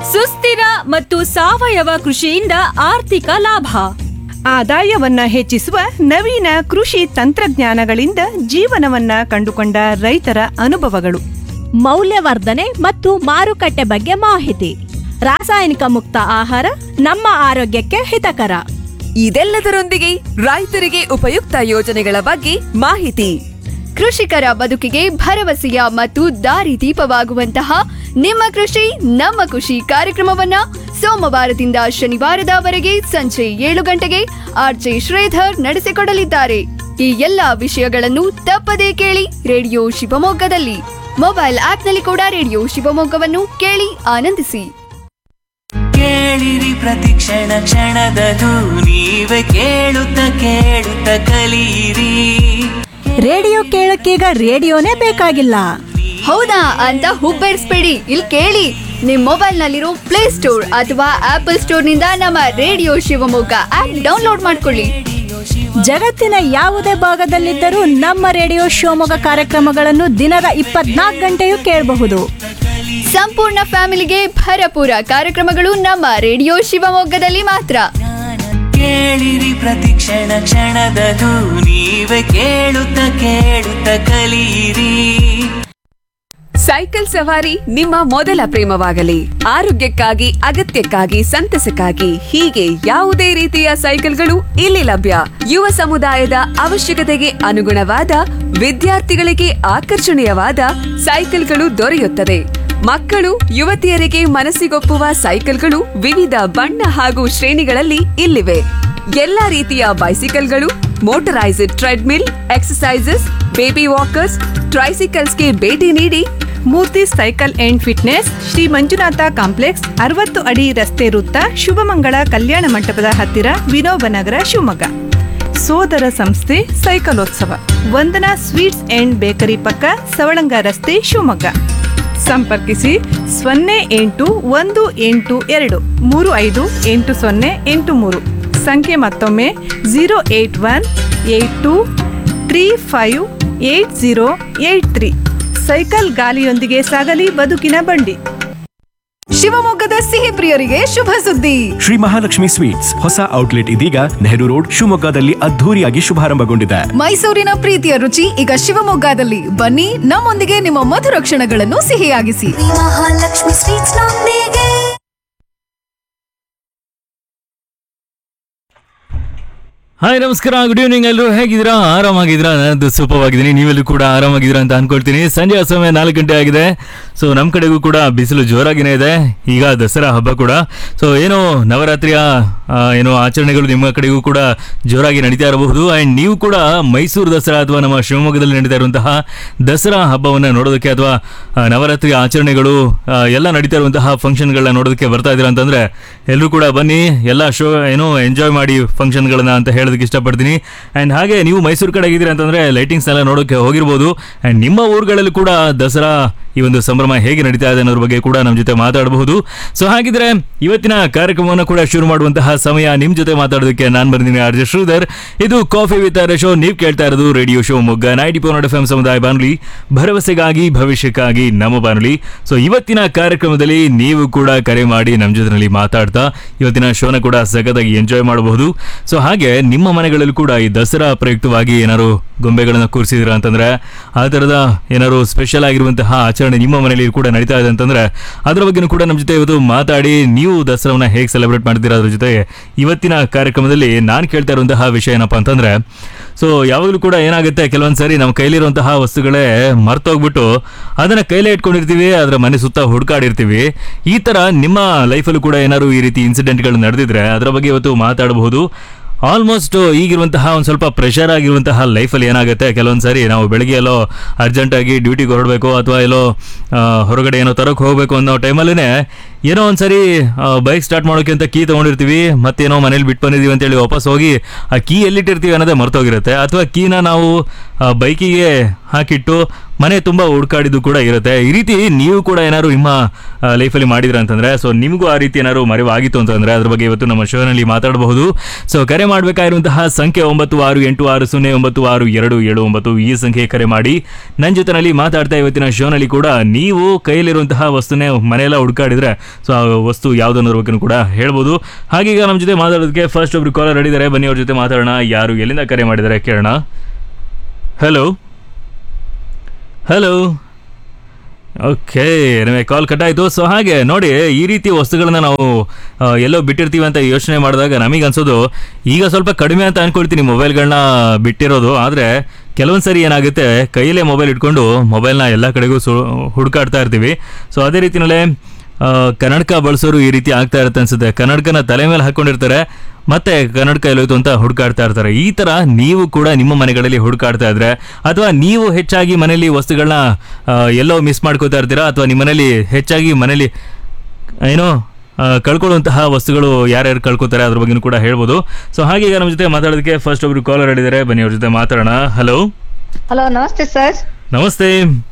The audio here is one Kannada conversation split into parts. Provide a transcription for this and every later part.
ಸುಸ್ಥಿರ ಮತ್ತು ಸಾವಯವ ಕೃಷಿಯಿಂದ ಆರ್ಥಿಕ ಲಾಭ ಆದಾಯವನ್ನ ಹೆಚ್ಚಿಸುವ ನವೀನ ಕೃಷಿ ತಂತ್ರಜ್ಞಾನಗಳಿಂದ ಜೀವನವನ್ನ ಕಂಡುಕೊಂಡ ರೈತರ ಅನುಭವಗಳು ಮೌಲ್ಯವರ್ಧನೆ ಮತ್ತು ಮಾರುಕಟ್ಟೆ ಬಗ್ಗೆ ಮಾಹಿತಿ ರಾಸಾಯನಿಕ ಮುಕ್ತ ಆಹಾರ ನಮ್ಮ ಆರೋಗ್ಯಕ್ಕೆ ಹಿತಕರ ಇದೆಲ್ಲದರೊಂದಿಗೆ ರೈತರಿಗೆ ಉಪಯುಕ್ತ ಯೋಜನೆಗಳ ಬಗ್ಗೆ ಮಾಹಿತಿ ಕೃಷಿಕರ ಬದುಕಿಗೆ ಭರವಸೆಯ ಮತ್ತು ದಾರಿದೀಪವಾಗುವಂತಹ ನಿಮ್ಮ ಕೃಷಿ ನಮ್ಮ ಖುಷಿ ಕಾರ್ಯಕ್ರಮವನ್ನ ಸೋಮವಾರದಿಂದ ಶನಿವಾರದವರೆಗೆ ಸಂಜೆ ಏಳು ಗಂಟೆಗೆ ಆರ್ಜೆ ಶ್ರೀಧರ್ ನಡೆಸಿಕೊಡಲಿದ್ದಾರೆ ಈ ಎಲ್ಲಾ ವಿಷಯಗಳನ್ನು ತಪ್ಪದೇ ಕೇಳಿ ರೇಡಿಯೋ ಶಿವಮೊಗ್ಗದಲ್ಲಿ ಮೊಬೈಲ್ ಆಪ್ನಲ್ಲಿ ಕೂಡ ರೇಡಿಯೋ ಶಿವಮೊಗ್ಗವನ್ನು ಕೇಳಿ ಆನಂದಿಸಿ ಕೇಳಿರಿ ಪ್ರತಿಕ್ಷಣ ಕ್ಷಣದದು ನೀವೇ ಕೇಳುತ್ತ ಕೇಳುತ್ತ ಕಲಿಯಿರಿ ರೇಡಿಯೋ ಕೇಳಕ್ಕೀಗ ರೇಡಿಯೋನೇ ಬೇಕಾಗಿಲ್ಲ ಹೌದಾ ಅಂತ ಹುಬ್ಬೇರಿಸ್ಬೇಡಿ ಇಲ್ಲಿ ಕೇಳಿ ನಿಮ್ ಮೊಬೈಲ್ ನಲ್ಲಿರೋ ಪ್ಲೇ ಸ್ಟೋರ್ ಅಥವಾ ಆಪಲ್ ಸ್ಟೋರ್ ನಿಂದ ನಮ್ಮ ರೇಡಿಯೋ ಶಿವಮೊಗ್ಗ ಆಪ್ ಡೌನ್ಲೋಡ್ ಮಾಡ್ಕೊಳ್ಳಿ ಜಗತ್ತಿನ ಯಾವುದೇ ಭಾಗದಲ್ಲಿದ್ದರೂ ನಮ್ಮ ರೇಡಿಯೋ ಶಿವಮೊಗ್ಗ ಕಾರ್ಯಕ್ರಮಗಳನ್ನು ದಿನದ ಇಪ್ಪತ್ನಾಲ್ಕು ಗಂಟೆಯೂ ಕೇಳಬಹುದು ಸಂಪೂರ್ಣ ಫ್ಯಾಮಿಲಿಗೆ ಭರಪೂರ ಕಾರ್ಯಕ್ರಮಗಳು ನಮ್ಮ ರೇಡಿಯೋ ಶಿವಮೊಗ್ಗದಲ್ಲಿ ಮಾತ್ರ ಕೇಳಿರಿ ಪ್ರತಿಕ್ಷಣ ಕ್ಷಣದದು ನೀವೇ ಕೇಳುತ್ತ ಕೇಳುತ್ತ ಕಲಿಯಿರಿ ಸೈಕಲ್ ಸವಾರಿ ನಿಮ್ಮ ಮೊದಲ ಪ್ರೇಮವಾಗಲಿ ಆರೋಗ್ಯಕ್ಕಾಗಿ ಅಗತ್ಯಕ್ಕಾಗಿ ಸಂತಸಕ್ಕಾಗಿ ಹೀಗೆ ಯಾವುದೇ ರೀತಿಯ ಸೈಕಲ್ಗಳು ಇಲ್ಲಿ ಲಭ್ಯ ಯುವ ಸಮುದಾಯದ ಅವಶ್ಯಕತೆಗೆ ಅನುಗುಣವಾದ ವಿದ್ಯಾರ್ಥಿಗಳಿಗೆ ಆಕರ್ಷಣೀಯವಾದ ಸೈಕಲ್ಗಳು ದೊರೆಯುತ್ತದೆ ಮಕ್ಕಳು ಯುವತಿಯರಿಗೆ ಮನಸ್ಸಿಗೊಪ್ಪುವ ಸೈಕಲ್ಗಳು ವಿವಿಧ ಬಣ್ಣ ಹಾಗೂ ಶ್ರೇಣಿಗಳಲ್ಲಿ ಇಲ್ಲಿವೆ ಎಲ್ಲಾ ರೀತಿಯ ಬೈಸಿಕಲ್ಗಳು motorised treadmill exercises baby walkers ಟ್ರೈಸಿಕಲ್ಸ್ಗೆ ಭೇಟಿ ನೀಡಿ Murthy cycle and fitness Sri Manjunatha complex ಅರವತ್ತು ಅಡಿ ರಸ್ತೆ ವೃತ್ತ ಶುಭಮಂಗಳ ಕಲ್ಯಾಣ ಮಂಟಪದ ಹತ್ತಿರ ವಿನೋಬ ನಗರ ಶಿವಮೊಗ್ಗ ಸೋದರ ಸಂಸ್ಥೆ ಸೈಕಲೋತ್ಸವ ವಂದನಾ ಸ್ವೀಟ್ಸ್ ಅಂಡ್ ಬೇಕರಿ ಪಕ್ಕ ಸವಳಂಗ ರಸ್ತೆ ಶಿವಮೊಗ್ಗ ಸಂಪರ್ಕಿಸಿ ಸೊನ್ನೆ ಎಂಟು ಒಂದು ಎಂಟು ಎರಡು ಮೂರು ಐದು ಎಂಟು ಸೊನ್ನೆ ಎಂಟು ಮೂರು ಸಂಖ್ಯೆ ಮತ್ತೊಮ್ಮೆ zero eight one eight two three five eight zero eight three cycle ಗಾಲಿಯೊಂದಿಗೆ ಸಾಗಲಿ ಬದುಕಿನ ಬಂಡಿ ಶಿವಮೊಗ್ಗದ ಸಿಹಿ ಪ್ರಿಯರಿಗೆ ಶುಭ ಸುದ್ದಿ ಶ್ರೀ ಮಹಾಲಕ್ಷ್ಮಿ ಸ್ವೀಟ್ಸ್ ಹೊಸ ಔಟ್ಲೆಟ್ ಇದೀಗ ನೆಹರು ರೋಡ್ ಶಿವಮೊಗ್ಗದಲ್ಲಿ ಅದ್ಧೂರಿಯಾಗಿ ಶುಭಾರಂಭಗೊಂಡಿದೆ ಮೈಸೂರಿನ ಪ್ರೀತಿಯ ರುಚಿ ಈಗ ಶಿವಮೊಗ್ಗದಲ್ಲಿ ಬನ್ನಿ ನಮ್ಮೊಂದಿಗೆ ನಿಮ್ಮ ಮಧುರ ಕ್ಷಣಗಳನ್ನು ಸಿಹಿಯಾಗಿಸಿ ಮಹಾಲಕ್ಷ್ಮಿ ಸ್ವೀಟ್ಸ್ ನೊಂದಿಗೆ ಹಾಯ್ ನಮಸ್ಕಾರ ಗುಡ್ ಈವ್ನಿಂಗ್ ಎಲ್ಲರೂ ಹೇಗಿದ್ದೀರಾ ಆರಾಮಾಗಿದ್ದೀರಾ ನಾನಂತೂ ಸೂಪರ್ ಆಗಿದ್ದೀನಿ ನೀವೆಲ್ಲೂ ಕೂಡ ಆರಾಮಾಗಿದ್ದೀರಾ ಅಂತ ಅನ್ಕೊಳ್ತೀನಿ ಸಂಜೆ ಸಮಯ ನಾಲ್ಕು ಗಂಟೆ ಆಗಿದೆ ಸೊ ನಮ್ಮ ಕಡೆಗೂ ಕೂಡ ಬಿಸಿಲು ಜೋರಾಗಿನೇ ಇದೆ ಈಗ ದಸರಾ ಹಬ್ಬ ಕೂಡ ಸೊ ಏನು ನವರಾತ್ರಿಯ ಆ, ಏನು ಆಚರಣೆಗಳು ನಿಮ್ಮ ಕಡೆಗೂ ಕೂಡ ಜೋರಾಗಿ ನಡೀತಾ ಇರಬಹುದು ಆ್ಯಂಡ್ ನೀವು ಕೂಡ ಮೈಸೂರು ದಸರಾ ಅಥವಾ ನಮ್ಮ ಶಿವಮೊಗ್ಗದಲ್ಲಿ ನಡೀತಾ ಇರುವಂತಹ ದಸರಾ ಹಬ್ಬವನ್ನು ನೋಡೋದಕ್ಕೆ ಅಥವಾ ಆ, ನವರಾತ್ರಿ ಆಚರಣೆಗಳು ಆ, ಎಲ್ಲ ನಡೀತಾ ಇರುವಂತಹ ಫಂಕ್ಷನ್ಗಳನ್ನ ನೋಡೋದಕ್ಕೆ ಬರ್ತಾ ಇದ್ದೀರಾ ಅಂತಂದ್ರೆ ಎಲ್ಲರೂ ಕೂಡ ಬನ್ನಿ ಎಲ್ಲ ಶೋ ಏನು ಎಂಜಾಯ್ ಮಾಡಿ ಫಂಕ್ಷನ್ಗಳನ್ನ ಅಂತ ಹೇಳೋದಕ್ಕೆ ಇಷ್ಟಪಡ್ತೀನಿ ಆ್ಯಂಡ್ ಹಾಗೆ ನೀವು ಮೈಸೂರು ಕಡೆ ಆಗಿದ್ದೀರಾ ಅಂತಂದ್ರೆ ಲೈಟಿಂಗ್ಸ್ ಎಲ್ಲ ನೋಡೋಕೆ ಹೋಗಿರ್ಬೋದು ಆ್ಯಂಡ್ ನಿಮ್ಮ ಊರುಗಳಲ್ಲಿ ಕೂಡ ದಸರಾ ಈ ಒಂದು ಸಂಭ್ರಮ ಹೇಗೆ ನಡೀತಾ ಇದೆ ಅನ್ನೋದ್ರ ಬಗ್ಗೆ ಕೂಡ ನಮ್ಮ ಜೊತೆ ಮಾತಾಡಬಹುದು ಸೊ ಹಾಗಿದ್ರೆ ಇವತ್ತಿನ ಕಾರ್ಯಕ್ರಮವನ್ನು ಕೂಡ ಶುರು ಮಾಡುವಂತಹ ಸಮಯ ನಿಮ್ಮ ಜೊತೆ ಮಾತಾಡೋದಕ್ಕೆ ನಾನು ಬಂದಿದ್ದೀನಿ ಆರ್ ಜೆ ಶ್ರೀಧರ್ ಇದು ಕಾಫಿ ವಿತ್ ಆರ್ ಶೋ ನೀವು ಕೇಳ್ತಾ ಇರೋದು radio Shivamogga ninety four F M ಸಮುದಾಯ ಬಾನುಲಿ ಭರವಸೆಗಾಗಿ ಭವಿಷ್ಯಕ್ಕಾಗಿ ನಮ್ಮ ಬಾನುಲಿ ಸೊ ಇವತ್ತಿನ ಕಾರ್ಯಕ್ರಮದಲ್ಲಿ ನೀವು ಕೂಡ ಕರೆ ಮಾಡಿ ನಮ್ಮ ಜೊತೆನಲ್ಲಿ ಮಾತಾಡ್ತಾ ಇವತ್ತಿನ ಶೋನ ಕೂಡ ಸಖತ್ತಾಗಿ ಎಂಜಾಯ್ ಮಾಡಬಹುದು ಸೊ ಹಾಗೆ ನಿಮ್ಮ ಮನೆಗಳಲ್ಲೂ ಕೂಡ ಈ ದಸರಾ ಪ್ರಯುಕ್ತವಾಗಿ ಏನಾದ್ರು ಗೊಂಬೆಗಳನ್ನು ಕೂರಿಸಿದ್ರ ಅಂತಂದ್ರೆ ಆ ಥರದ ಏನಾದ್ರು ಸ್ಪೆಷಲ್ ಆಗಿರುವಂತಹ ಆಚರಣೆ ನಿಮ್ಮ ಮನೆಯಲ್ಲಿ ಕೂಡ ನಡೀತಾ ಇದೆ ಅಂತಂದ್ರೆ ಅದರ ಬಗ್ಗೆನೂ ಕೂಡ ನಮ್ಮ ಜೊತೆ ಇವತ್ತು ಮಾತಾಡಿ ನೀವು ದಸರಾವನ್ನ ಹೇಗೆ ಸೆಲೆಬ್ರೇಟ್ ಮಾಡ್ತೀರಾ ಅದ್ರ ಜೊತೆ ಇವತ್ತಿನ ಕಾರ್ಯಕ್ರಮದಲ್ಲಿ ನಾನು ಕೇಳ್ತಾ ಇರುವಂತಹ ವಿಷಯ ಏನಪ್ಪಾ ಅಂತಂದ್ರೆ ಸೊ ಯಾವಾಗಲೂ ಕೂಡ ಏನಾಗುತ್ತೆ ಕೆಲವೊಂದು ಸರಿ ನಮ್ಮ ಕೈಲಿರುವಂತಹ ವಸ್ತುಗಳೇ ಮರ್ತೋಗ್ಬಿಟ್ಟು ಅದನ್ನ ಕೈಲೇ ಇಟ್ಕೊಂಡಿರ್ತೀವಿ ಅದರ ಮನೆ ಸುತ್ತ ಹುಡುಕಾಡಿರ್ತೀವಿ ಈ ತರ ನಿಮ್ಮ ಲೈಫಲ್ಲೂ ಕೂಡ ಏನಾದ್ರು ಈ ರೀತಿ ಇನ್ಸಿಡೆಂಟ್ಗಳು ನಡೆದಿದ್ರೆ ಅದರ ಬಗ್ಗೆ ಇವತ್ತು ಮಾತಾಡಬಹುದು ಆಲ್ಮೋಸ್ಟ್ ಈಗಿರುವಂತಹ ಒಂದು ಸ್ವಲ್ಪ ಪ್ರೆಷರ್ ಆಗಿರುವಂತಹ ಲೈಫಲ್ಲಿ ಏನಾಗುತ್ತೆ ಕೆಲವೊಂದು ಸಾರಿ ನಾವು ಬೆಳಿಗ್ಗೆ ಎಲ್ಲೋ ಅರ್ಜೆಂಟಾಗಿ ಡ್ಯೂಟಿಗೆ ಹೊರಡಬೇಕು ಅಥವಾ ಎಲ್ಲೋ ಆ, ಹೊರಗಡೆ ಏನೋ ತರಕ್ಕೆ ಹೋಗಬೇಕು ಅನ್ನೋ ಟೈಮಲ್ಲೇ ಏನೋ ಒಂದು ಸರಿ ಬೈಕ್ ಸ್ಟಾರ್ಟ್ ಮಾಡೋಕೆ ಅಂತ ಕೀ ತೊಗೊಂಡಿರ್ತೀವಿ ಮತ್ತೇನೋ ಮನೇಲಿ ಬಿಟ್ಟು ಬಂದಿದ್ದೀವಿ ಅಂತೇಳಿ ವಾಪಸ್ ಹೋಗಿ ಆ ಕೀ ಎಲ್ಲಿಟ್ಟಿರ್ತೀವಿ ಅನ್ನೋದೇ ಮರ್ತೋಗಿರುತ್ತೆ ಅಥವಾ ಕೀನ ನಾವು ಬೈಕಿಗೆ ಹಾಕಿಟ್ಟು ಮನೆ ತುಂಬಾ ಹುಡ್ಕಾಡಿದ್ದು ಕೂಡ ಇರುತ್ತೆ ಈ ರೀತಿ ನೀವು ಕೂಡ ಏನಾದ್ರು ನಿಮ್ಮ ಲೈಫಲ್ಲಿ ಮಾಡಿದ್ರ ಅಂತಂದ್ರೆ ಸೊ ನಿಮಗೂ ಆ ರೀತಿ ಏನಾದ್ರು ಮರೆವಾಗಿತ್ತು ಅಂತಂದ್ರೆ ಅದ್ರ ಬಗ್ಗೆ ಇವತ್ತು ನಮ್ಮ ಶೋನಲ್ಲಿ ಮಾತಾಡಬಹುದು ಸೊ ಕರೆ ಮಾಡಬೇಕಾಗಿರುವಂತಹ ಸಂಖ್ಯೆ ಒಂಬತ್ತು ಆರು ಎಂಟು ಆರು ಸೊನ್ನೆ ಒಂಬತ್ತು ಆರು ಎರಡು ಏಳು ಒಂಬತ್ತು ಈ ಸಂಖ್ಯೆ ಕರೆ ಮಾಡಿ ನನ್ನ ಜೊತೆನಲ್ಲಿ ಮಾತಾಡ್ತಾ ಇವತ್ತಿನ ಶೋನಲ್ಲಿ ಕೂಡ ನೀವು ಕೈಯಲ್ಲಿರುವಂತಹ ವಸ್ತುನೇ ಮನೆಯೆಲ್ಲ ಹುಡುಕಾಡಿದ್ರೆ ಸೊ ಆ ವಸ್ತು ಯಾವುದನ್ನೋದ್ರ ಬಗ್ಗೆ ಕೂಡ ಹೇಳ್ಬೋದು ಹಾಗೀಗ ನಮ್ಮ ಜೊತೆ ಮಾತಾಡೋದಕ್ಕೆ ಫಸ್ಟ್ ಒಬ್ರು ಕಾಲರ್ ಹಿಡಿದಾರೆ ಬನ್ನಿ ಅವ್ರ ಜೊತೆ ಮಾತಾಡೋಣ ಯಾರು ಎಲ್ಲಿಂದ ಕರೆ ಮಾಡಿದ್ದಾರೆ ಕೇಳೋಣ ಹಲೋ ಹಲೋ ಓಕೆ ನಿಮಗೆ ಕಾಲ್ ಕಟ್ ಆಯಿತು ಸೊ ಹಾಗೆ ನೋಡಿ ಈ ರೀತಿ ವಸ್ತುಗಳನ್ನ ನಾವು ಆ, ಎಲ್ಲೋ ಬಿಟ್ಟಿರ್ತೀವಿ ಅಂತ ಯೋಚನೆ ಮಾಡಿದಾಗ ನಮಗೆ ಅನ್ಸೋದು ಈಗ ಸ್ವಲ್ಪ ಕಡಿಮೆ ಅಂತ ಅನ್ಕೊಳ್ತೀನಿ ಮೊಬೈಲ್ಗಳನ್ನ ಬಿಟ್ಟಿರೋದು ಆದರೆ ಕೆಲವೊಂದು ಸರಿ ಏನಾಗುತ್ತೆ ಕೈಯಲ್ಲೇ ಮೊಬೈಲ್ ಇಟ್ಕೊಂಡು ಮೊಬೈಲ್ನ ಎಲ್ಲ ಕಡೆಗೂ ಸು ಹುಡುಕಾಡ್ತಾ ಇರ್ತೀವಿ ಸೊ ಅದೇ ರೀತಿಯಲ್ಲೇ ಆ, ಕನ್ನಡಕ ಬಳಸೋರು ಈ ರೀತಿ ಆಗ್ತಾ ಇರುತ್ತೆ ಅನ್ಸುತ್ತೆ ಕನ್ನಡಕನ ತಲೆ ಮೇಲೆ ಹಾಕೊಂಡಿರ್ತಾರೆ ಮತ್ತೆ ಕನ್ನಡಕ ಎಲ್ಲೋಯ್ತು ಅಂತ ಹುಡುಕಾಡ್ತಾ ಇರ್ತಾರೆ ಈ ತರ ನೀವು ಕೂಡ ನಿಮ್ಮ ಮನೆಗಳಲ್ಲಿ ಹುಡುಕಾಡ್ತಾ ಇದ್ರೆ ಅಥವಾ ನೀವು ಹೆಚ್ಚಾಗಿ ಮನೆಯಲ್ಲಿ ವಸ್ತುಗಳನ್ನ ಆ, ಎಲ್ಲೋ ಮಿಸ್ ಮಾಡ್ಕೋತಾ ಇರ್ತೀರಾ ಅಥವಾ ನಿಮ್ಮ ಮನೇಲಿ ಹೆಚ್ಚಾಗಿ ಮನೇಲಿ ಏನೋ ಆ, ಕಳ್ಕೊಳ್ಳುವಂತಹ ವಸ್ತುಗಳು ಯಾರ್ಯಾರು ಕಳ್ಕೊತಾರೆ ಅದ್ರ ಬಗ್ಗೆನೂ ಕೂಡ ಹೇಳ್ಬೋದು ಸೊ ಹಾಗೆ ಈಗ ನಮ್ಮ ಜೊತೆ ಮಾತಾಡೋದಕ್ಕೆ ಫಸ್ಟ್ ಒಬ್ರು ಕಾಲರ್ ಹೇಳಿದ್ದಾರೆ ಬನ್ನಿ ಅವ್ರ ಜೊತೆ ಮಾತಾಡೋಣ ಹಲೋ ಹಲೋ ನಮಸ್ತೆ ಸರ್ ನಮಸ್ತೆ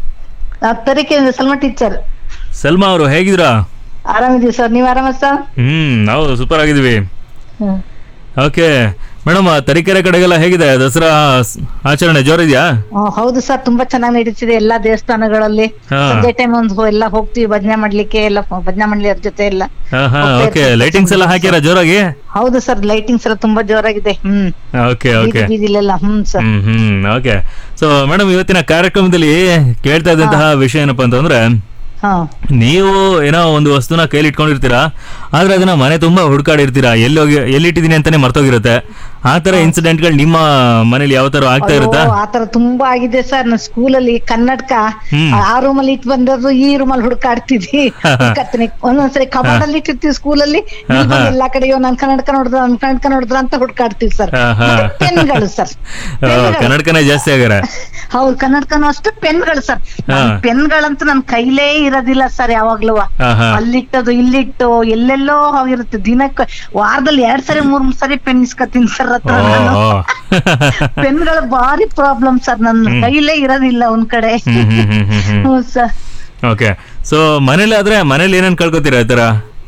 ನಾವು ತರೀಕೆಯಿಂದ ಸಲ್ಮಾ ಟೀಚರ್ ಸಲ್ಮಾ ಅವರು ಹೇಗಿದ್ದೀರಾ ಆರಾಮಿದೀವಿ ಸರ್ ನೀವು ಆರಾಮ ಸರ್ ಹ್ಮ್ ನಾವು ಸೂಪರ್ ಆಗಿದ್ದೀವಿ ಹ್ಮ್. ಓಕೆ ಮೇಡಮ್ ತರೀಕೆರೆ ಕಡೆಗೆಲ್ಲ ಹೇಗಿದೆ ದಸರಾ ಸ್- ಆಚರಣೆ ಜೋರಿದ್ಯಾ ಆ, ಹೌದು ಸರ್ ತುಂಬಾ ಚೆನ್ನಾಗಿ ನಡೀತಿದೆ ಎಲ್ಲಾ ದೇವಸ್ಥಾನಗಳಲ್ಲಿ ಹಾ. ಸಂಜೆ ಟೈಮ್ ಒಂದು ಎಲ್ಲ ಹೋಗ್ತೀವಿ ಭಜನೆ ಮಾಡ್ಲಿಕ್ಕೆ ಎಲ್ಲ ಭಜನೆ ಮಂಡಳಿಯವ್ರ ಜೊತೆ ಎಲ್ಲ ಹಾ ಹಾ ಹೋಗ್ತಾ ಓಕೆ ಇರ್ತೀವಿ. ಲೈಟಿಂಗ್ಸ್ ಎಲ್ಲ ಹಾಕ್ಯಾರ ಜೋರಾಗಿ ಹೌದು ಸರ್ ಲೈಟಿಂಗ್ಸ್ ಎಲ್ಲ ತುಂಬಾ ಜೋರಾಗಿದೆ ಹ್ಮ್ ಓಕೆ ಓಕೆ ಬೀದಿ ಬೀದಿಲೆಲ್ಲ hmm sir hmm hmm okay so madam ಇವತ್ತಿನ ಕಾರ್ಯಕ್ರಮದಲ್ಲಿ ಕೇಳ್ತಾ ಇದ್ದಂತಹ ವಿಷಯ ಏನಪ್ಪಾ ಅಂತಂದ್ರೆ ಹಾ ನೀವು ಏನೋ ಒಂದು ವಸ್ತುನ ಕೈಲಿ ಇಟ್ಕೊಂಡಿರ್ತೀರಾ ಆದ್ರೆ ಅದನ್ನ ಮನೆ ತುಂಬಾ ಹುಡ್ಕಾಡಿರ್ತೀರಾ ಎಲ್ಲಿ ಹೋಗಿ ಎಲ್ಲಿಟ್ಟಿದೀನಿ ಅಂತಾನೆ ಮರ್ತೋಗಿರುತ್ತೆ ಆ ತರ ಇನ್ಸಿಡೆಂಟ್ಗಳು ನಿಮ್ಮ ಮನೇಲಿ ಯಾವ ತರ ಆಗ್ತಾ ಇರುತ್ತಾ ಅಯ್ಯೋ, ಆತರ ತುಂಬಾ ಆಗಿದೆ ಸರ್ ನಾನು ಸ್ಕೂಲಲ್ಲಿ ಕನ್ನಡಕ ಹ್ಮ್. ಆ ರೂಮಲ್ಲಿ ಇಟ್ಟು ಬಂದದ್ದು ಈ ರೂಮಲ್ಲಿ ಹುಡುಕಾಡ್ತಿದ್ವಿ ಹುಡ್ಕಾಡ್ತೀನಿ ಒಂದೊಂದ್ಸರಿ ಕಬಾರ್ಡ್ ಅಲ್ಲಿ ಇಟ್ಟಿರ್ತೀವಿ ಸ್ಕೂಲಲ್ಲಿ ಇಲ್ಲಿ ಬಂದು ಎಲ್ಲಾ ಕಡೆಯೋ ನಾನ್ ಕನ್ನಡಕ ನೋಡಿದ್ರ ನಾನ್ ಕನ್ನಡಕ ನೋಡಿದ್ರ ಅಂತ ಹುಡುಕಾಡ್ತೀವಿ ಸರ್ ಹಾ, ಹಾ. ಪೆನ್ಗಳು ಸರ್ ಆ, ಕನ್ನಡಕನೇ ಜಾಸ್ತಿ ಆಗ್ಯಾರ ಹೌದು ಕನ್ನಡಕನೂ ಅಷ್ಟು ಪೆನ್ಗಳು ಸರ್ ಹಾ. ಪೆನ್ಗಳಂತೂ ನನ್ ಕೈಲೇ ಇರೋದಿಲ್ಲ ಸರ್ ಯಾವಾಗ್ಲೂ ಹಾ, ಹಾ. ಅಲ್ಲಿಟ್ಟದು ಇಲ್ಲಿಟ್ಟು ಎಲ್ಲೆಲ್ಲೋ ಹೋಗಿರುತ್ತೆ ದಿನಕ್ಕೆ ವಾರದಲ್ಲಿ ಎರಡ್ ಸರಿ ಮೂರ್ ಮೂರ್ ಸರಿ ಪೆನ್ ಇಸ್ಕೊತೀನಿ ಸರ್ ಹತ್ರ ಓ, ನಾನು ಓ. ಪೆನ್ಗಳು ಭಾರಿ ಪ್ರಾಬ್ಲಮ್ ಸರ್ ನನ್ನ ಕೈಲೇ ಇರೋದಿಲ್ಲ ಒಂದ್ ಕಡೆ ಹ್ಮ್, ಹ್ಮ್, ಹ್ಮ್, ಹ್ಮ್, ಹ್ಮ್. ಹ್ಞೂ ಸರ್ ಓಕೆ ಸೊ ಮನೇಲಿ ಆದ್ರೆ ಮನೇಲಿ ಏನೇನ್ ಕಳ್ಕೊತೀರಾ ಈ ತರ